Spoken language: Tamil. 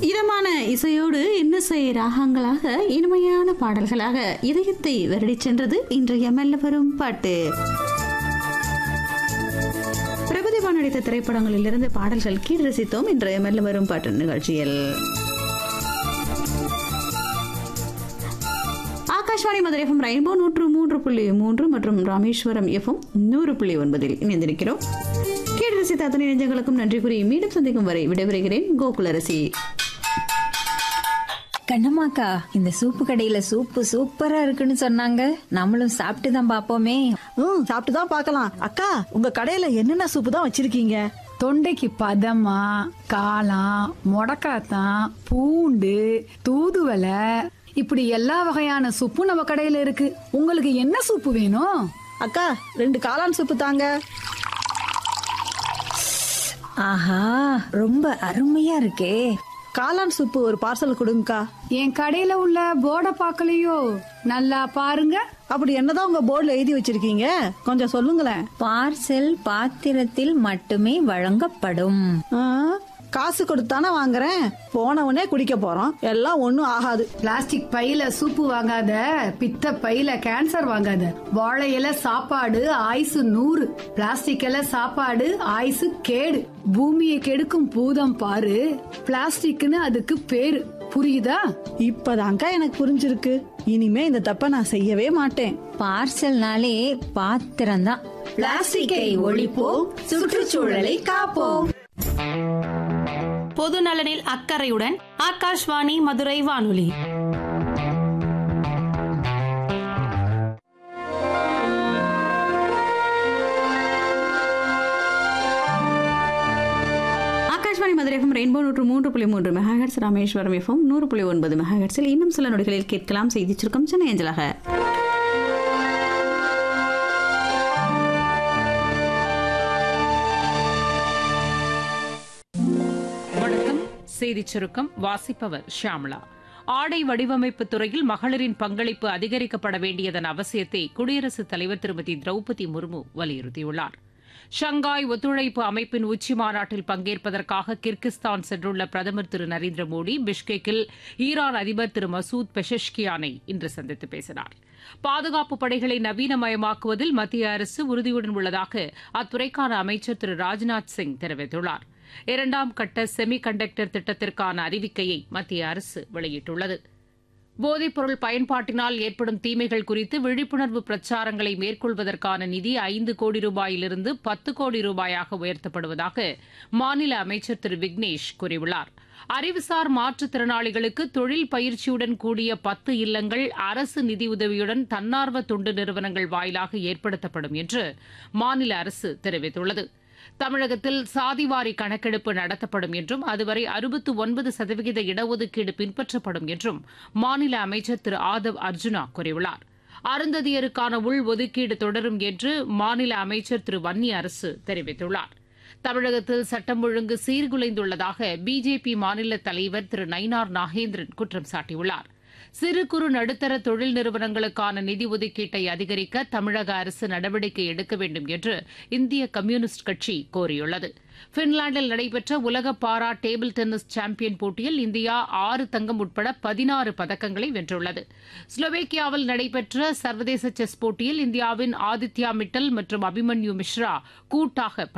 இதமான இசையோடு இன்னிசை ராகங்களாக இனிமையான பாடல்களாக இதயத்தை வருடிச் சென்றது இன்றைய மெல்ல வரும் பாட்டு பிரபுதேவா நடித்த திரைப்படங்களில் இருந்து பாடல்கள் கீழ் ரசித்தோம் இன்றைய மெல்ல வரும் பாட்டு நிகழ்ச்சியில் ஆகாஷ்வாணி மதுரை எஃப்எம் ரெயின்போ நூற்று மூன்று புள்ளி மூன்று மற்றும் ராமேஸ்வரம் எஃப்எம் நூறு புள்ளி ஒன்பதில் இணைந்திருக்கிறோம் கீழ் ரசித்த அத்தனை நெஞ்சங்களுக்கும் நன்றி கூறி மீண்டும் சந்திக்கும் வரை விடைபெறுகிறேன் கோகுலரசி கண்ணம்மாக்கா இந்த சூப்பு கடையில சூப்பு சூப்பரா இருக்குன்னு சொன்னாங்க நம்மளும் சாப்பிட்டு தான் பாப்போமே ம் சாப்பிட்டு தான் பார்க்கலாம் அக்கா உங்க கடையில என்னென்ன சூப்பு தான் வச்சிருக்கீங்க தொண்டைக்கு பதமா காளான் முடக்காத்தான் பூண்டு தூதுவலை இப்படி எல்லா வகையான சூப்பும் நம்ம கடையில இருக்கு உங்களுக்கு என்ன சூப்பு வேணும் அக்கா ரெண்டு காளான் சூப்பு தாங்க ஆஹா ரொம்ப அருமையா இருக்கே காளான் சூப்பு ஒரு பார்சல் கொடுங்கக்கா என் கடையில உள்ள போர்டை பார்க்கலையோ நல்லா பாருங்க அப்படி என்னதான் உங்க போர்டுல எழுதி வச்சிருக்கீங்க கொஞ்சம் சொல்லுங்களேன் பார்சல் பாத்திரத்தில் மட்டுமே வழங்கப்படும் ஆ, காசு கொடுத்தானே வாங்குறேன் போனவனே குடிக்க போறோம் எல்லாம் ஒண்ணும் ஆகாது பிளாஸ்டிக் பையில சூப்பு வாங்காத பித்த பையில கேன்சர் வாங்காத வாழை இலை சாப்பாடு ஆயுசு நூறு பிளாஸ்டிக் இலை சாப்பாடு ஆயுசு கேடு பூமியை கெடுக்கும் பூதம் பாரு பிளாஸ்டிக்னு அதுக்கு பேரு புரியுதா இப்பதான்க்கா எனக்கு புரிஞ்சிருக்கு இனிமே இந்த தப்ப நான் செய்யவே மாட்டேன் பார்சல்னாலே பாத்திரம்தான் பிளாஸ்டிக்கை ஒழிப்போம் சுற்றுச்சூழலை காப்போம் பொது நலனில் அக்கறையுடன் ஆகாஷ்வாணி மதுரை வானொலி ஆகாஷ்வாணி மதுரை எஃப்எம் ரெயின்போ நூற்று மூன்று புள்ளி மூன்று மெகாஹெட்ஸ் ராமேஸ்வரம் எஃப்எம் நூறு புள்ளி ஒன்பது மெகாஹெட்ஸில் இன்னும் சில நொடிகளில் கேட்கலாம் செய்தி சுருக்கம் சென்னை அஞ்சலாக வணக்கம் செய்திச் சுருக்கம் வாசிப்பவர் ஷியாமளா ஆடை வடிவமைப்பு துறையில் மகளிரின் பங்களிப்பு அதிகரிக்கப்பட வேண்டியதன் அவசியத்தை குடியரசுத் தலைவர் திருமதி திரௌபதி முர்மு வலியுறுத்தியுள்ளார் ஷங்காய் ஒத்துழைப்பு அமைப்பின் உச்சி மாநாட்டில் பங்கேற்பதற்காக கிர்கிஸ்தான் சென்றுள்ள பிரதமர் திரு நரேந்திர மோடி பிஷ்கெக்கில் ஈரான் அதிபர் திரு மசூத் பெஷஷ்கியானை இன்று சந்தித்து பேசினார் பாதுகாப்பு படைகளை நவீனமயமாக்குவதில் மத்திய அரசு உறுதியுடன் உள்ளதாக அத்துறைக்கான அமைச்சர் திரு ராஜ்நாத் சிங் தெரிவித்துள்ளார் இரண்டாம் கட்ட செமி கண்டக்டர் திட்டத்திற்கான அறிவிக்கையை மத்திய அரசு வெளியிட்டுள்ளது போதைப்பொருள் பயன்பாட்டினால் ஏற்படும் தீமைகள் குறித்து விழிப்புணர்வு பிரச்சாரங்களை மேற்கொள்வதற்கான நிதி ஐந்து கோடி ரூபாயிலிருந்து பத்து கோடி ரூபாயாக உயர்த்தப்படுவதாக மாநில அமைச்சர் திரு விக்னேஷ் கூறியுள்ளார் அறிவுசார் மாற்றுத்திறனாளிகளுக்கு தொழில் பயிற்சியுடன் கூடிய பத்து இல்லங்கள் அரசு நிதியுதவியுடன் தன்னார்வ தொண்டு நிறுவனங்கள் வாயிலாக ஏற்படுத்தப்படும் என்று மாநில அரசு தெரிவித்துள்ளது தமிழகத்தில் சாதிவாரி கணக்கெடுப்பு நடத்தப்படும் என்றும் அதுவரை அறுபத்து ஒன்பது சதவிகித இடஒதுக்கீடு பின்பற்றப்படும் என்றும் மாநில அமைச்சர் திரு ஆதவ் அர்ஜுனா கூறியுள்ளார் அருந்ததியருக்கான உள் ஒதுக்கீடு தொடரும் என்று மாநில அமைச்சர் திரு வன்னி அரசு தெரிவித்துள்ளார் தமிழகத்தில் சட்டம் ஒழுங்கு சீர்குலைந்துள்ளதாக பிஜேபி மாநில தலைவர் திரு நயினார் நாகேந்திரன் குற்றம் சாட்டியுள்ளார் சிறு குறு நடுத்தர தொழில் நிறுவனங்களுக்கான நிதி ஒதுக்கீட்டை அதிகரிக்க தமிழக அரசு நடவடிக்கை எடுக்க வேண்டும் என்று இந்திய கம்யூனிஸ்ட் கட்சி கோரியுள்ளது பின்லாந்தில் நடைபெற்ற உலக பாரா டேபிள் டென்னிஸ் சாம்பியன் போட்டியில் இந்தியா ஆறு தங்கம் உட்பட பதினாறு பதக்கங்களை வென்றுள்ளது ஸ்லோவேக்கியாவில் நடைபெற்ற சர்வதேச செஸ் போட்டியில் இந்தியாவின் ஆதித்யா மிட்டல் மற்றும் அபிமன்யு மிஸ்ரா கூட்டாக